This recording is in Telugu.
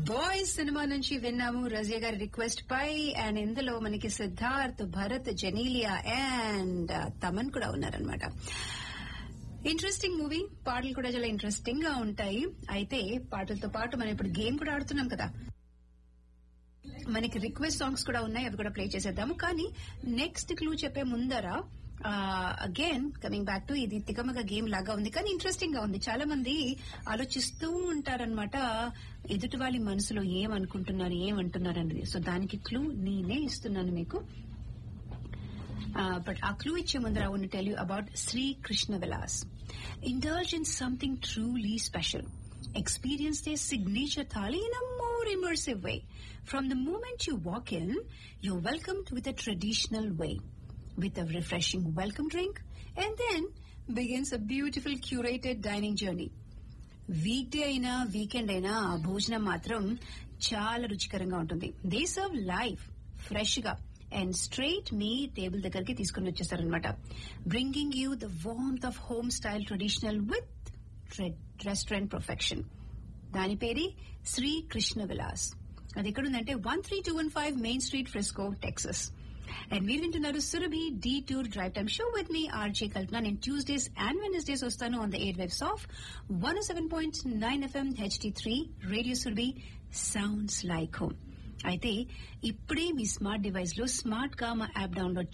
బాయ్స్ సినిమా నుంచి విన్నాము రజియా గారి రిక్వెస్ట్ పై అండ్ ఇందులో మనకి సిద్ధార్థ్ భరత్ జెనీలియా అండ్ తమన్ కూడా ఉన్నారనమాట ఇంట్రెస్టింగ్ మూవీ పాటలు కూడా చాలా ఇంట్రెస్టింగ్ గా ఉంటాయి అయితే పాటలతో పాటు మనం ఇప్పుడు గేమ్ కూడా ఆడుతున్నాం కదా మనకి రిక్వెస్ట్ సాంగ్స్ కూడా ఉన్నాయి అవి కూడా ప్లే చేసేద్దాము కానీ నెక్స్ట్ క్లూ చెప్పే ముందర అగైన్ కమింగ్ బ్యాక్ టు ఇది తికమక గేమ్ లాగా ఉంది కానీ ఇంట్రెస్టింగ్ గా ఉంది చాలా మంది ఆలోచిస్తూ ఉంటారనమాట ఎదుటి వాళ్ళ మనసులో ఏమనుకుంటున్నారు ఏమంటున్నారు అనేది సో దానికి క్లూ నేనే ఇస్తున్నాను మీకు బట్ ఆ క్లూ ఇచ్చే ముందర I want tell you about Sri Krishna Vilas indulge in something truly special experience their signature thali in a more immersive way. From the moment you walk in, you're welcomed with a traditional way, with a refreshing welcome drink, and then begins a beautiful curated dining journey. Week day అయినా వీకెండ్ అయినా ఆ భోజనం మాత్రం చాలా రుచికరంగా ఉంటుంది దే సర్వ్ లైఫ్ ఫ్రెష్ గా అండ్ స్ట్రైట్ మీ టేబుల్ దగ్గరికి తీసుకుని వచ్చేస్తారనమాట bringing you the warmth of home style traditional with restaurant perfection దాని పేరే శ్రీ కృష్ణ విలాస్ అది ఎక్కడుందంటే one three two one five main street Frisco Texas and మీరు వింటున్నారు Surabhi detour drive time show with మీ ఆర్జే కల్పన నేను ట్యూస్డేస్ అండ్ వెనస్డేస్ వస్తాను on the air waves of one seven point nine FM HD three radio Surabhi sounds like home అయితే ఇప్పుడే మీ స్మార్ట్ డివైస్ లో స్మార్ట్ గా మా యాప్ డౌన్లోడ్